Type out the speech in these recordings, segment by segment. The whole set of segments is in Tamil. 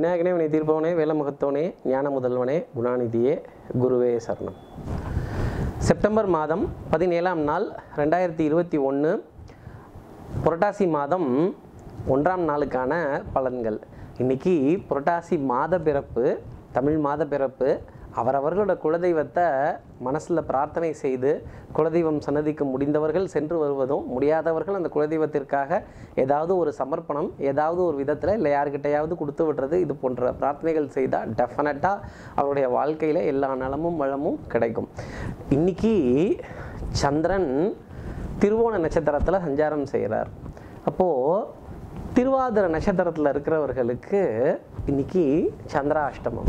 விநாயகனே வினை தீர்ப்பவனே வேலமுகத்தவனே ஞான முதல்வனே குணாநிதியே குருவே சரணம் செப்டம்பர் மாதம் பதினேழாம் நாள் ரெண்டாயிரத்தி இருபத்தி ஒன்று புரட்டாசி மாதம் ஒன்றாம் நாளுக்கான பலன்கள் இன்னைக்கு புரட்டாசி மாத பிறப்பு தமிழ் மாத பிறப்பு அவரவர்களோட குலதெய்வத்தை மனசில் பிரார்த்தனை செய்து குலதெய்வம் சன்னதிக்கு முடிந்தவர்கள் சென்று வருவதும் முடியாதவர்கள் அந்த குலதெய்வத்திற்காக ஏதாவது ஒரு சமர்ப்பணம் ஏதாவது ஒரு விதத்தில் இல்லை யாருக்கிட்டையாவது கொடுத்து விடுறது இது போன்ற பிரார்த்தனைகள் செய்தால் டெஃபினட்டாக அவருடைய வாழ்க்கையில் எல்லா நலமும் வளமும் கிடைக்கும் இன்னைக்கு சந்திரன் திருவோண நட்சத்திரத்தில் சஞ்சாரம் செய்கிறார் அப்போது திருவாதிர நட்சத்திரத்தில் இருக்கிறவர்களுக்கு இன்னைக்கு சந்திராஷ்டமம்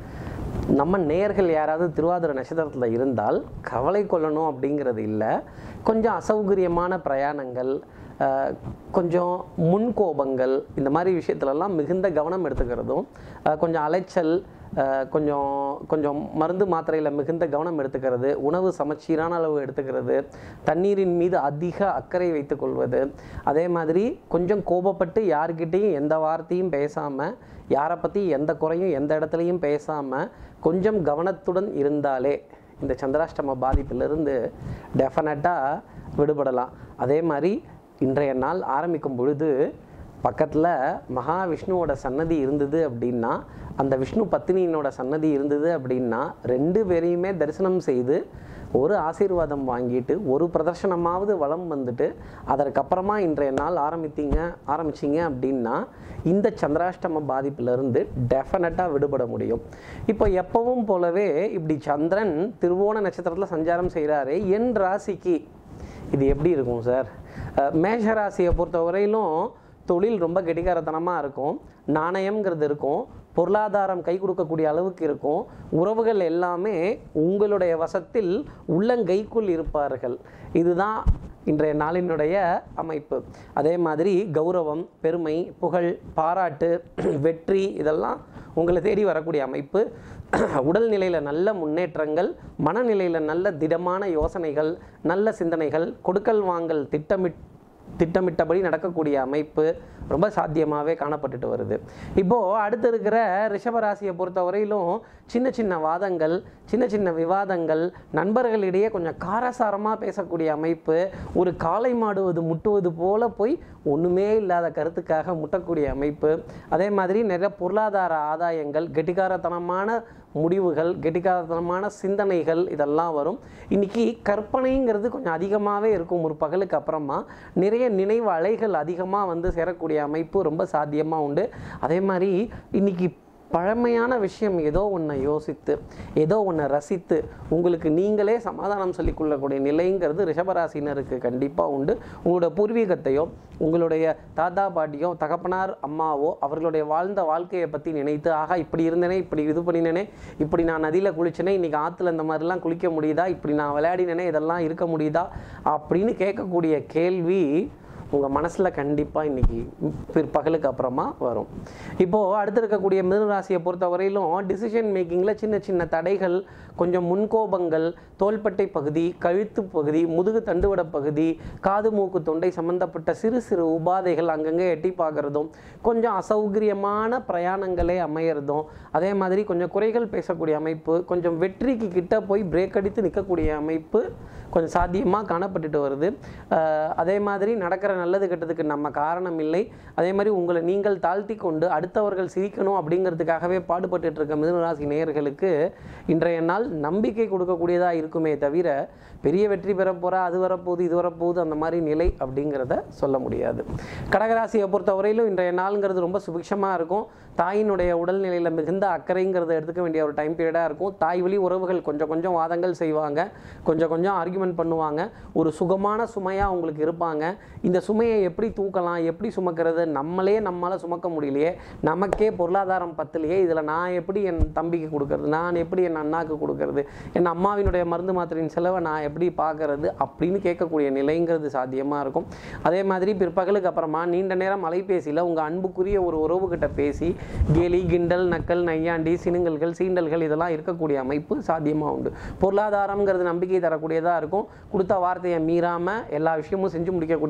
நம்ம நேயர்கள் யாராவது திருவாதிர நட்சத்திரத்தில் இருந்தால் கவலை கொள்ளணும் அப்படிங்கிறது இல்லை கொஞ்சம் அசௌகரியமான பிரயாணங்கள் ஆஹ், கொஞ்சம் முன்கோபங்கள் இந்த மாதிரி விஷயத்துலலாம் மிகுந்த கவனம் எடுத்துக்கிறதும் ஆஹ், கொஞ்சம் அலைச்சல் ஆஹ், கொஞ்சம் கொஞ்சம் மருந்து மாத்திரையில் மிகுந்த கவனம் எடுத்துக்கிறது உணவு சமச்சீரான அளவு எடுத்துக்கிறது தண்ணீரின் மீது அதிக அக்கறை வைத்துக்கொள்வது அதே மாதிரி கொஞ்சம் கோபப்பட்டு யார்கிட்டேயும் எந்த வார்த்தையும் பேசாமல் யாரை பற்றி எந்த குறையும் எந்த இடத்துலையும் பேசாமல் கொஞ்சம் கவனத்துடன் இருந்தாலே இந்த சந்திராஷ்டம பாதிப்பிலிருந்து டெஃபினட்டாக விடுபடலாம் அதே மாதிரி இன்றைய நாள் ஆரம்பிக்கும் பொழுது பக்கத்தில் மகாவிஷ்ணுவோட சன்னதி இருந்தது அப்படின்னா அந்த விஷ்ணு பத்தினியினோட சன்னதி இருந்தது அப்படின்னா ரெண்டு பேரையுமே தரிசனம் செய்து ஒரு ஆசீர்வாதம் வாங்கிட்டு ஒரு பிரதர்ஷனமாவது வலம் வந்துட்டு அதற்கப்புறமா இன்றைய நாள் ஆரம்பித்தீங்க ஆரம்பிச்சிங்க அப்படின்னா இந்த சந்திராஷ்டம பாதிப்பிலிருந்து டெஃபினட்டாக விடுபட முடியும் இப்போ எப்பவும் போலவே இப்படி சந்திரன் திருவோண நட்சத்திரத்தில் சஞ்சாரம் செய்கிறாரு என் ராசிக்கு இது எப்படி இருக்கும் சார் அஹ், மேஷ ராசியை பொறுத்த வரையிலும் தொழில் ரொம்ப கெட்டிக்காரத்தனமாக இருக்கும் நாணயம்ங்கிறது இருக்கும் பொருளாதாரம் கை கொடுக்கக்கூடிய அளவுக்கு இருக்கும் உறவுகள் எல்லாமே உங்களுடைய வசத்தில் உள்ளங்கைக்குள் இருப்பார்கள் இதுதான் இன்றைய நாளினுடைய அமைப்பு அதே மாதிரி கௌரவம் பெருமை புகழ் பாராட்டு வெற்றி இதெல்லாம் உங்களை தேடி வரக்கூடிய அமைப்பு உடல் நிலையில் நல்ல முன்னேற்றங்கள் மனநிலையில் நல்ல திடமான யோசனைகள் நல்ல சிந்தனைகள் கொடுக்கல் வாங்கல் திட்டமிட் திட்டமிட்டபடி நடக்கக்கூடிய அமைப்பு ரொம்ப சாத்தியமாகவே காணப்பட்டுட்டு வருது இப்போது அடுத்து இருக்கிற ரிஷபராசியை பொறுத்த வரையிலும் சின்ன சின்ன வாதங்கள் சின்ன சின்ன விவாதங்கள் நண்பர்களிடையே கொஞ்சம் காரசாரமாக பேசக்கூடிய அமைப்பு ஒரு காளை மாடுவது முட்டுவது போல போய் ஒன்றுமே இல்லாத கருத்துக்காக முட்டக்கூடிய அமைப்பு அதே மாதிரி நிறைய பொருளாதார ஆதாயங்கள் கெட்டிக்காரத்தனமான முடிவுகள் கெட்டிக்காரத்தனமான சிந்தனைகள் இதெல்லாம் வரும் இன்னைக்கு கற்பனைங்கிறது கொஞ்சம் அதிகமாகவே இருக்கும் ஒரு பகலுக்கு அப்புறமா நிறைய நினைவு அலைகள் அதிகமாக வந்து சேரக்கூடிய அமைப்பு ரொம்ப சாத்தியமாக உண்டு அதே மாதிரி இன்னைக்கு பழமையான விஷயம் ஏதோ ஒன்றை யோசித்து ஏதோ ஒன்றை ரசித்து உங்களுக்கு நீங்களே சமாதானம் சொல்லிக்கொள்ளக்கூடிய நிலைங்கிறது ரிஷபராசினருக்கு கண்டிப்பாக உண்டு உங்களோட பூர்வீகத்தையோ உங்களுடைய தாத்தா பாட்டியோ தகப்பனார் அம்மாவோ அவர்களுடைய வாழ்ந்த வாழ்க்கையை பற்றி நினைத்து ஆகா இப்படி இருந்தேனே இப்படி இது பண்ணினேனே இப்படி நான் நதியில் குளிச்சேனே இன்றைக்கி ஆற்றுல இந்த மாதிரிலாம் குளிக்க முடியுதா இப்படி நான் விளையாடினேனே இதெல்லாம் இருக்க முடியுதா அப்படின்னு கேட்கக்கூடிய கேள்வி உங்கள் மனசில் கண்டிப்பாக இன்றைக்கி பிற்பகலுக்கு அப்புறமா வரும் இப்போது அடுத்து இருக்கக்கூடிய மிதுனராசியை பொறுத்த வரையிலும் டிசிஷன் மேக்கிங்கில் சின்ன சின்ன தடைகள் கொஞ்சம் முன்கோபங்கள் தோள்பட்டை பகுதி கழுத்து பகுதி முதுகு தண்டுவட பகுதி காது மூக்கு தொண்டை சம்பந்தப்பட்ட சிறு சிறு உபாதைகள் அங்கங்கே எட்டி பார்க்குறதும் கொஞ்சம் அசௌகரியமான பிரயாணங்களே அமையிறதும் அதே மாதிரி கொஞ்சம் குறைகள் பேசக்கூடிய அமைப்பு கொஞ்சம் வெற்றிக்கு கிட்ட போய் பிரேக் அடித்து நிற்கக்கூடிய அமைப்பு கொஞ்சம் சாத்தியமாக காணப்பட்டுட்டு வருது அஹ் அதே மாதிரி நடக்கிற நல்லது கெட்டதுக்கு நம்ம காரணம் இல்லை அதே மாதிரி உங்களை நீங்கள் தாழ்த்தி கொண்டு அடுத்தவர்கள் சிரிக்கணும் அப்படிங்கிறதுக்காகவே பாடுபட்டுட்டு இருக்க மிதுனராசி நேயர்களுக்கு இன்றைய நாள் நம்பிக்கை கொடுக்கக்கூடியதாக இருக்குமே தவிர பெரிய வெற்றி பெற போகிறா அது வரப்போகுது இது வரப்போகுது அந்த மாதிரி நிலை அப்படிங்கிறத சொல்ல முடியாது கடகராசியை பொறுத்தவரையிலும் இன்றைய நாளுங்கிறது ரொம்ப சுபிக்ஷமாக இருக்கும் தாயினுடைய உடல்நிலையில் மிகுந்த அக்கறைங்கிறத எடுத்துக்க வேண்டிய ஒரு டைம் பீரியடாக இருக்கும் தாய் வழி உறவுகள் கொஞ்சம் கொஞ்சம் வாதங்கள் செய்வாங்க கொஞ்சம் கொஞ்சம் ஆர்குமெண்ட் பண்ணுவாங்க ஒரு சுகமான சுமையாக அவங்களுக்கு இருப்பாங்க இந்த சுமையை எப்படி தூக்கலாம் எப்படி சுமக்கிறது நம்மளே நம்மளால் சுமக்க முடியலையே நமக்கே பொருளாதாரம் பத்தலையே இதில் நான் எப்படி என் தம்பிக்கு கொடுக்கறது நான் எப்படி என் அண்ணாக்கு கொடுக்கறது என் அம்மாவினுடைய மருந்து மாத்திரையின் செலவை நான் எப்படி பார்க்கறது அப்படின்னு கேட்கக்கூடிய நிலைங்கிறது சாத்தியமாக இருக்கும் அதே மாதிரி பிற்பகலுக்கு அப்புறமா நீண்ட நேரம் அலைபேசியில் உங்கள் அன்புக்குரிய ஒரு உறவுகிட்ட பேசி கேலி கிண்டல் நக்கல் நையாண்டி சினுங்கல்கள் சீண்டல்கள் இதெல்லாம் இருக்கக்கூடிய அமைப்பு சாத்தியமாக உண்டு பொருளாதாரம்ங்கிறது நம்பிக்கை தரக்கூடியதாக இருக்கும் கொடுத்த வார்த்தையை மீறாமல் எல்லா விஷயமும் செஞ்சு முடிக்கக்கூடிய அமைப்பு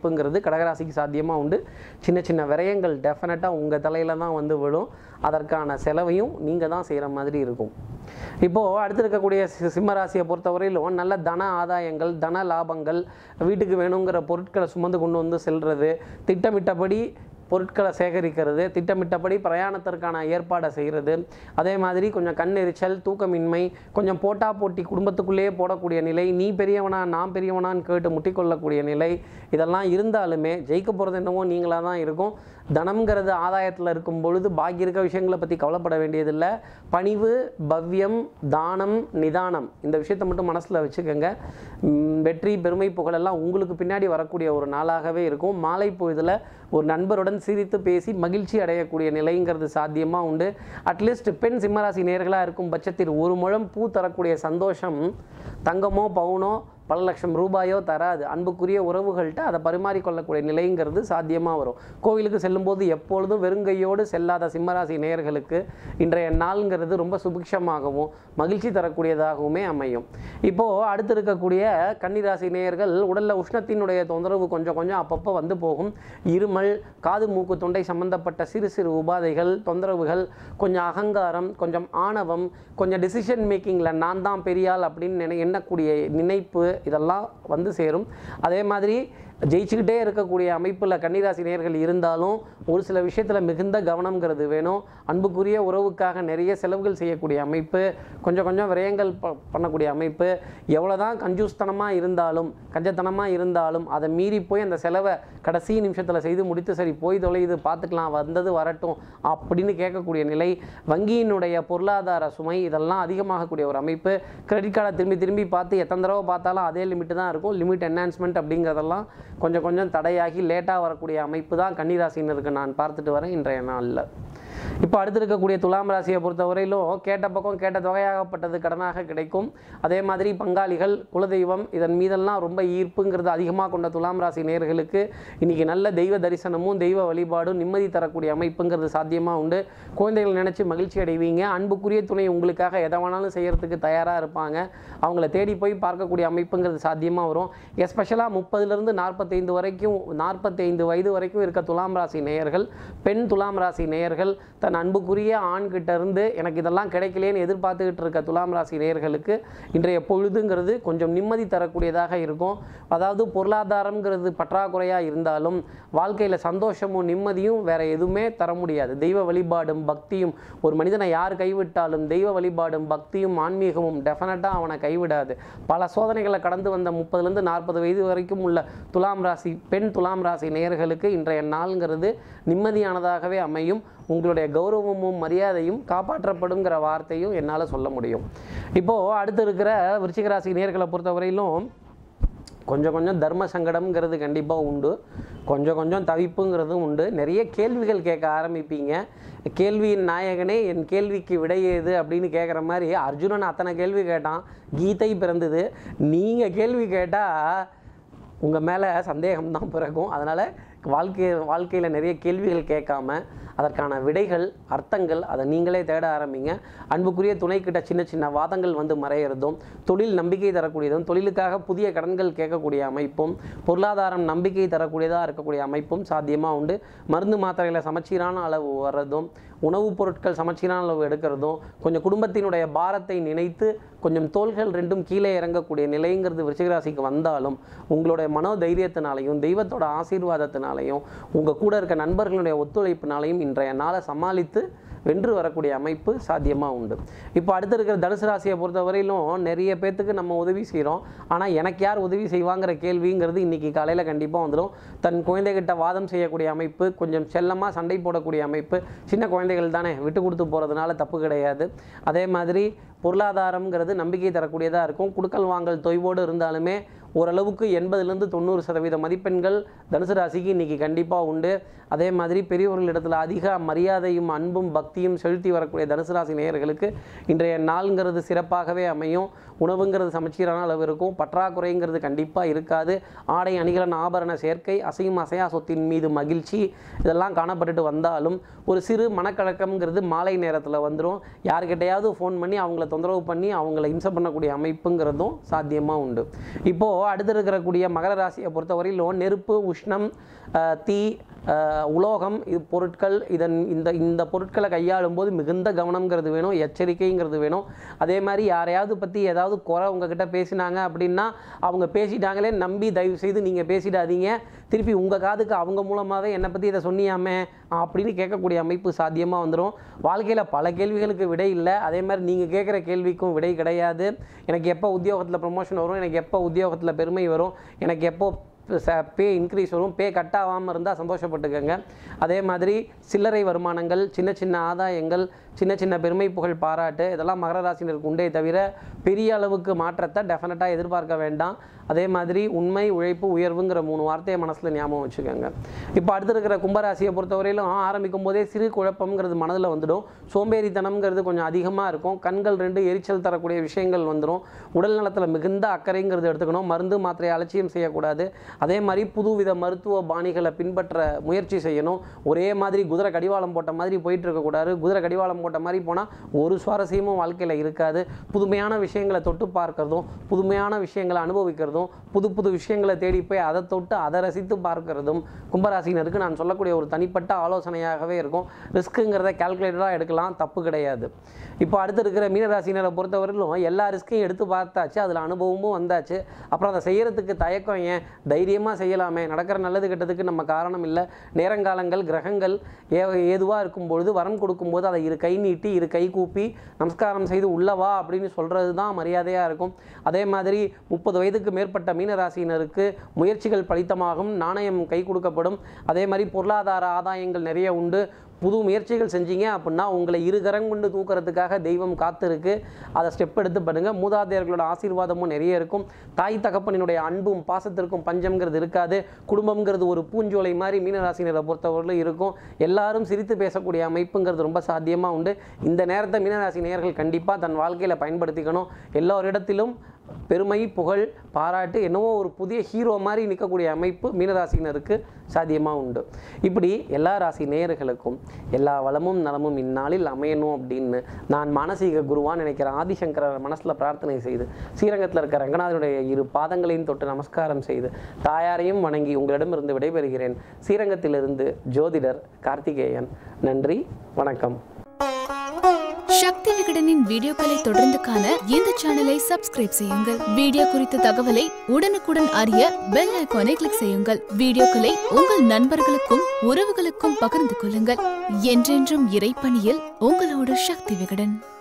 அமைப்புங்கிறது கடகராசிக்கு சாத்தியமாக உண்டு சின்ன சின்ன விரயங்கள் டெஃபினட்டாக உங்கள் தலையில் தான் வந்து விழும் அதற்கான செலவையும் நீங்கள் தான் செய்கிற மாதிரி இருக்கும் இப்போது அடுத்து இருக்கக்கூடிய சி- சிம்ம ராசியை பொறுத்தவரையிலும் நல்ல தன ஆதாயங்கள் தன லாபங்கள் வீட்டுக்கு வேணுங்கிற பொருட்களை சுமந்து கொண்டு வந்து செல்றது திட்டமிட்டபடி பொருட்களை சேகரிக்கிறது திட்டமிட்டபடி பிரயாணத்திற்கான ஏற்பாடை செய்கிறது அதே மாதிரி கொஞ்சம் கண் எரிச்சல் தூக்கமின்மை கொஞ்சம் போட்டா போட்டி குடும்பத்துக்குள்ளேயே போடக்கூடிய நிலை நீ பெரியவனா நான் பெரியவனான்னு கேட்டு முட்டிக்கொள்ளக்கூடிய நிலை இதெல்லாம் இருந்தாலுமே ஜெயிக்க போகிறது என்னவோ நீங்களாக தான் இருக்கும் தனம்ங்கிறது ஆதாயத்தில் இருக்கும் பொழுது பாக்கி இருக்க விஷயங்களை பற்றி கவலைப்பட வேண்டியதில்லை பணிவு பவ்யம் தானம் நிதானம் இந்த விஷயத்தை மட்டும் மனசில் வச்சுக்கோங்க ம், வெற்றி பெருமை புகழெல்லாம் உங்களுக்கு பின்னாடி வரக்கூடிய ஒரு நாளாகவே இருக்கும் மாலை பொழுதில் ஒரு நண்பருடன் சிரித்து பேசி மகிழ்ச்சி அடையக்கூடிய நிலைங்கிறது சாத்தியமாக உண்டு அட்லீஸ்ட் பெண் சிம்மராசி நேர்களாக இருக்கும் பட்சத்தில் ஒரு முழம் பூ தரக்கூடிய சந்தோஷம் தங்கமோ பவுனோ பல லட்சம் ரூபாயோ தராது அன்புக்குரிய உறவுகள்கிட்ட அதை பரிமாறிக்கொள்ளக்கூடிய நிலைங்கிறது சாத்தியமாக வரும் கோவிலுக்கு செல்லும்போது எப்பொழுதும் வெறுங்கையோடு செல்லாத சிம்மராசி நேயர்களுக்கு இன்றைய நாள்ங்கிறது ரொம்ப சுபிக்ஷமாகவும் மகிழ்ச்சி தரக்கூடியதாகவுமே அமையும் இப்போது அடுத்து இருக்கக்கூடிய கன்னிராசி நேயர்கள் உடலில் உஷ்ணத்தினுடைய தொந்தரவு கொஞ்சம் கொஞ்சம் அப்பப்போ வந்து போகும் இருமல் காது மூக்கு தொண்டை சம்பந்தப்பட்ட சிறு சிறு உபாதைகள் தொந்தரவுகள் கொஞ்சம் அகங்காரம் கொஞ்சம் ஆணவம் கொஞ்சம் டிசிஷன் மேக்கிங்கில் நான் தான் பெரியாள் அப்படின்னு நினை எண்ணக்கூடிய நினைப்பு இதெல்லாம் வந்து சேரும் அதே மாதிரி ஜெயிச்சுக்கிட்டே இருக்கக்கூடிய அமைப்பில் கன்னிராசி நேயர்கள் இருந்தாலும் ஒரு சில விஷயத்தில் மிகுந்த கவனம்ங்கிறது வேணும் அன்புக்குரிய உறவுக்காக நிறைய செலவுகள் செய்யக்கூடிய அமைப்பு கொஞ்சம் கொஞ்சம் விரயங்கள் ப பண்ணக்கூடிய அமைப்பு எவ்வளோதான் கஞ்சூஸ்தனமாக இருந்தாலும் கஞ்சத்தனமாக இருந்தாலும் அதை மீறி போய் அந்த செலவை கடைசி நிமிஷத்தில் செய்து முடித்து சரி போய் தொலையுது பார்த்துக்கலாம் வந்தது வரட்டும் அப்படின்னு கேட்கக்கூடிய நிலை வங்கியினுடைய பொருளாதார சுமை இதெல்லாம் அதிகமாகக்கூடிய ஒரு அமைப்பு கிரெடிட் கார்டை திரும்பி திரும்பி பார்த்து எத்தனை தடவை பார்த்தாலும் அதே லிமிட்டு தான் இருக்கும் லிமிட் என்ஹான்ஸ்மெண்ட் அப்படிங்கிறதெல்லாம் கொஞ்சம் கொஞ்சம் தடையாகி லேட்டாக வரக்கூடிய அமைப்பு தான் கன்னிராசினருக்கு நான் பார்த்துட்டு வரேன் இன்றைய நாளில் இப்போ அடுத்து இருக்கக்கூடிய துலாம் ராசியை பொறுத்தவரையிலும் கேட்ட பக்கம் கேட்ட தொகையாகப்பட்டது கடனாக கிடைக்கும் அதே மாதிரி பங்காளிகள் குலதெய்வம் இதன் மீதெல்லாம் ரொம்ப ஈர்ப்புங்கிறது அதிகமாக கொண்ட துலாம் ராசி நேயர்களுக்கு இன்னைக்கு நல்ல தெய்வ தரிசனமும் தெய்வ வழிபாடும் நிம்மதி தரக்கூடிய அமைப்புங்கிறது சாத்தியமாக உண்டு குழந்தைகள் நினச்சி மகிழ்ச்சி அடைவீங்க அன்புக்குரிய துணை உங்களுக்காக எதை வேணாலும் செய்யறதுக்கு தயாராக இருப்பாங்க அவங்கள தேடி போய் பார்க்கக்கூடிய அமைப்புங்கிறது சாத்தியமாக வரும் எஸ்பெஷலாக முப்பதுலேருந்து நாற்பத்தைந்து வரைக்கும் நாற்பத்தைந்து வயது வரைக்கும் இருக்க துலாம் ராசி நேயர்கள் பெண் துலாம் ராசி நேயர்கள் தன் அன்புக்குரிய ஆண்கிட்ட இருந்து எனக்கு இதெல்லாம் கிடைக்கலேன்னு எதிர்பார்த்துக்கிட்டு இருக்க துலாம் ராசி நேயர்களுக்கு இன்றைய பொழுதுங்கிறது கொஞ்சம் நிம்மதி தரக்கூடியதாக இருக்கும் அதாவது பொருளாதாரம்ங்கிறது பற்றாக்குறையாக இருந்தாலும் வாழ்க்கையில் சந்தோஷமும் நிம்மதியும் வேற எதுவுமே தர முடியாது தெய்வ வழிபாடும் பக்தியும் ஒரு மனிதனை யார் கைவிட்டாலும் தெய்வ வழிபாடும் பக்தியும் ஆன்மீகமும் டெஃபினட்டாக அவனை கைவிடாது பல சோதனைகளை கடந்து வந்த முப்பதுலேருந்து நாற்பது வயது வரைக்கும் உள்ள துலாம் ராசி பெண் துலாம் ராசி நேயர்களுக்கு இன்றைய நாள்ங்கிறது நிம்மதியானதாகவே அமையும் உங்களுடைய கௌரவமும் மரியாதையும் காப்பாற்றப்படுங்கிற வார்த்தையும் என்னால் சொல்ல முடியும் இப்போது அடுத்து இருக்கிற விருச்சிக ராசி நேர்களை பொறுத்தவரையிலும் கொஞ்சம் கொஞ்சம் தர்ம சங்கடம்ங்கிறது கண்டிப்பாக உண்டு கொஞ்சம் கொஞ்சம் தவிப்புங்கிறதும் உண்டு நிறைய கேள்விகள் கேட்க ஆரம்பிப்பீங்க கேள்வியின் நாயகனே என் கேள்விக்கு விடை ஏது அப்படின்னு கேட்குற மாதிரி அர்ஜுனன் அத்தனை கேள்வி கேட்டான் கீதை பிறந்தது நீங்கள் கேள்வி கேட்டால் உங்கள் மேலே சந்தேகம் தான் பிறக்கும் அதனால் வாழ்க்கை வாழ்க்கையில் நிறைய கேள்விகள் கேட்காம அதற்கான விடைகள் அர்த்தங்கள் அதை நீங்களே தேட ஆரம்பிங்க அன்புக்குரிய துணைக்கிட்ட சின்ன சின்ன வாதங்கள் வந்து மறையிறதும் தொழில் நம்பிக்கை தரக்கூடியதும் தொழிலுக்காக புதிய கடன்கள் கேட்கக்கூடிய அமைப்பும் பொருளாதாரம் நம்பிக்கை தரக்கூடியதாக இருக்கக்கூடிய அமைப்பும் சாத்தியமாக உண்டு மருந்து மாத்திரைகளை சமச்சீரான அளவு வர்றதும் உணவுப் பொருட்கள் சமச்சீரான அளவு எடுக்கிறதும் கொஞ்சம் குடும்பத்தினுடைய பாரத்தை நினைத்து கொஞ்சம் தோள்கள் ரெண்டும் கீழே இறங்கக்கூடிய நிலைங்கிறது விருச்சிகராசிக்கு வந்தாலும் உங்களுடைய மனோதைரியத்தினாலையும் தெய்வத்தோட ஆசீர்வாதத்தினாலையும் உங்கள் கூட இருக்க நண்பர்களுடைய ஒத்துழைப்பினாலையும் இன்றைய நாளை சமாளித்து வென்று வரக்கூடிய அமைப்பு சாத்தியமாக உண்டு இப்போ அடுத்து இருக்கிற தனுசு ராசியை பொறுத்தவரையிலும் நிறைய பேர்த்துக்கு நம்ம உதவி செய்கிறோம் ஆனால் எனக்கு யார் உதவி செய்வாங்கிற கேள்விங்கிறது இன்றைக்கி காலையில் கண்டிப்பாக வந்துடும் தன் குழந்தைகிட்ட வாதம் செய்யக்கூடிய அமைப்பு கொஞ்சம் செல்லமாக சண்டை போடக்கூடிய அமைப்பு சின்ன குழந்தைகள் தானே விட்டு கொடுத்து போகிறதுனால தப்பு கிடையாது அதே மாதிரி பொருளாதாரம்ங்கிறது நம்பிக்கை தரக்கூடியதாக இருக்கும் குடுக்கல் வாங்கல் தொய்வோடு இருந்தாலுமே ஓரளவுக்கு எண்பதுலேருந்து தொண்ணூறு சதவீத மதிப்பெண்கள் தனுசு ராசிக்கு இன்றைக்கி கண்டிப்பாக உண்டு அதே மாதிரி பெரியவர்களிடத்தில் அதிக மரியாதையும் அன்பும் பக்தியும் செலுத்தி வரக்கூடிய தனுசு ராசி நேயர்களுக்கு இன்றைய நாள்ங்கிறது சிறப்பாகவே அமையும் உணவுங்கிறது சமச்சீரான அளவு இருக்கும் பற்றாக்குறைங்கிறது கண்டிப்பாக இருக்காது ஆடை அணிகலன் ஆபரண சேர்க்கை அசையும் அசையா சொத்தின் மீது மகிழ்ச்சி இதெல்லாம் காணப்பட்டுட்டு வந்தாலும் ஒரு சிறு மனக்கலக்கம்ங்கிறது மாலை நேரத்தில் வந்துடும் யாருக்கிட்டையாவது ஃபோன் பண்ணி அவங்கள தொந்தரவு பண்ணி அவங்கள இம்சை பண்ணக்கூடிய அமைப்புங்கிறதும் சாத்தியமாக உண்டு இப்போது அடுத்து இருக்கக்கூடிய மகர ராசியை பொறுத்தவரையிலும் நெருப்பு உஷ்ணம் அஹ், தீ அஹ், உலோகம் இது பொருட்கள் இதன் இந்த இந்த பொருட்களை கையாளும் போது மிகுந்த கவனம்ங்கிறது வேணும் எச்சரிக்கைங்கிறது வேணும் அதே மாதிரி யாரையாவது பற்றி ஏதாவது குறை உங்ககிட்ட பேசினாங்க அப்படின்னா அவங்க பேசிட்டாங்களே நம்பி தயவு செய்து நீங்கள் பேசிடாதீங்க திருப்பி உங்கள் காதுக்கு அவங்க மூலமாகவே என்னை பற்றி இதை சொன்னியாமே அப்படின்னு கேட்கக்கூடிய அமைப்பு சாத்தியமாக வந்துடும் வாழ்க்கையில் பல கேள்விகளுக்கு விடை இல்லை அதே மாதிரி நீங்கள் கேட்குற கேள்விக்கும் விடை கிடையாது எனக்கு எப்போ உத்தியோகத்தில் ப்ரொமோஷன் வரும் எனக்கு எப்போ உத்தியோகத்தில் பெருமை வரும் எனக்கு எப்போ பே இன்க்ரீஸ் வரும் பே கட் ஆகாமல் இருந்தால் சந்தோஷப்பட்டுக்கோங்க அதே மாதிரி சில்லறை வருமானங்கள் சின்ன சின்ன ஆதாயங்கள் சின்ன சின்ன பெருமை புகழ் பாராட்டு இதெல்லாம் மகர ராசினருக்கு உண்டே தவிர பெரிய அளவுக்கு மாற்றத்தை டெஃபினட்டாக எதிர்பார்க்க வேண்டாம் அதே மாதிரி உண்மை உழைப்பு உயர்வுங்கிற மூணு வார்த்தையை மனசில் ஞாபகம் வச்சுக்கோங்க இப்போ அடுத்து இருக்கிற கும்பராசியை பொறுத்தவரையிலும் ஆரம்பிக்கும் போதே சிறு குழப்பம்ங்கிறது மனதில் வந்துடும் சோம்பேறித்தனம்ங்கிறது கொஞ்சம் அதிகமாக இருக்கும் கண்கள் ரெண்டு எரிச்சல் தரக்கூடிய விஷயங்கள் வந்துடும் உடல் நலத்தில் மிகுந்த அக்கறைங்கிறது எடுத்துக்கணும் மருந்து மாத்திரை அலட்சியம் செய்யக்கூடாது அதே மாதிரி புதுவித மருத்துவ பாணிகளை பின்பற்ற முயற்சி செய்யணும் ஒரே மாதிரி குதிரை கடிவாளம் போட்ட மாதிரி போயிட்டு இருக்கக்கூடாது குதிரை கடிவாளம் போட்ட மாதிரி போனால் ஒரு சுவாரஸ்யமும் வாழ்க்கையில் இருக்காது புதுமையான விஷயங்களை தொட்டு பார்க்கறதும் புதுமையான விஷயங்களை அனுபவிக்கிறதும் புது புது விஷயங்களை தேடி போய் அதை தொட்டு அதை ரசித்து பார்க்கறதும் கும்பராசினருக்கு நான் சொல்லக்கூடிய ஒரு தனிப்பட்ட ஆலோசனையாகவே இருக்கும் ரிஸ்க்குங்கிறத கால்குலேட்டடாக எடுக்கலாம் தப்பு கிடையாது இப்போ அடுத்து இருக்கிற மீனராசினரை பொறுத்தவரையிலும் எல்லா ரிஸ்க்கையும் எடுத்து பார்த்தாச்சு அதில் அனுபவமும் வந்தாச்சு அப்புறம் அதை செய்யறதுக்கு தயக்கம் ஏன் தைரியமாக செய்யலாமே நடக்கிற நல்லது கெட்டதுக்கு நம்ம காரணம் இல்லை நேரங்காலங்கள் கிரகங்கள் ஏ ஏதுவாக இருக்கும் பொழுது வரம் கொடுக்கும்போது அதை இரு கை நீட்டி இரு கை கூப்பி நமஸ்காரம் செய்து உள்ளவா அப்படின்னு சொல்கிறது தான் மரியாதையாக இருக்கும் அதே மாதிரி முப்பது வயதுக்கு மேற்பட்ட மீனராசினருக்கு முயற்சிகள் பலித்தமாகும் நாணயம் கை கொடுக்கப்படும் அதே மாதிரி பொருளாதார ஆதாயங்கள் நிறைய உண்டு புது முயற்சிகள் செஞ்சீங்க அப்படின்னா உங்களை இரு கரம் கொண்டு தூக்குறதுக்காக தெய்வம் காத்திருக்கு அதை ஸ்டெப் எடுத்து பண்ணுங்க மூதாதையர்களோட ஆசீர்வாதமும் நிறைய இருக்கும் தாய் தகப்பனினுடைய அன்பும் பாசத்திற்கும் பஞ்சம்ங்கிறது இருக்காது குடும்பம்ங்கிறது ஒரு பூஞ்சோலை மாதிரி மீனராசினரை பொறுத்தவரையிலும் இருக்கும் எல்லாரும் சிரித்து பேசக்கூடிய அமைப்புங்கிறது ரொம்ப சாத்தியமாக உண்டு இந்த நேரத்தை மீனராசி நேயர்கள் கண்டிப்பாக தன் வாழ்க்கையில் பயன்படுத்திக்கணும் எல்லோரிடத்திலும் பெருமை புகழ் பாராட்டு என்னவோ ஒரு புதிய ஹீரோ மாதிரி நிற்கக்கூடிய அமைப்பு மீனராசினருக்கு சாத்தியமாக உண்டு இப்படி எல்லா ராசி நேயர்களுக்கும் எல்லா வளமும் நலமும் இந்நாளில் அமையணும் அப்படின்னு நான் மானசீக குருவான்னு நினைக்கிற ஆதிசங்கரர் மனசில் பிரார்த்தனை செய்து ஸ்ரீரங்கத்தில் இருக்க ரங்கநாதனுடைய இரு பாதங்களையும் தொட்டு நமஸ்காரம் செய்து தாயாரையும் வணங்கி உங்களிடமிருந்து விடைபெறுகிறேன் ஸ்ரீரங்கத்திலிருந்து ஜோதிடர் கார்த்திகேயன் நன்றி வணக்கம் சக்தி விகடனின் வீடியோக்களை தொடர்ந்து காண இந்த சேனலை சப்ஸ்கிரைப் செய்யுங்கள் வீடியோ குறித்த தகவலை உடனுக்குடன் அறிய பெல் ஐகானை கிளிக் செய்யுங்கள் வீடியோக்களை உங்கள் நண்பர்களுக்கும் உறவுகளுக்கும் பகிர்ந்து கொள்ளுங்கள் என்றென்றும் இறைப்பணியில் உங்களோட சக்தி விகடன்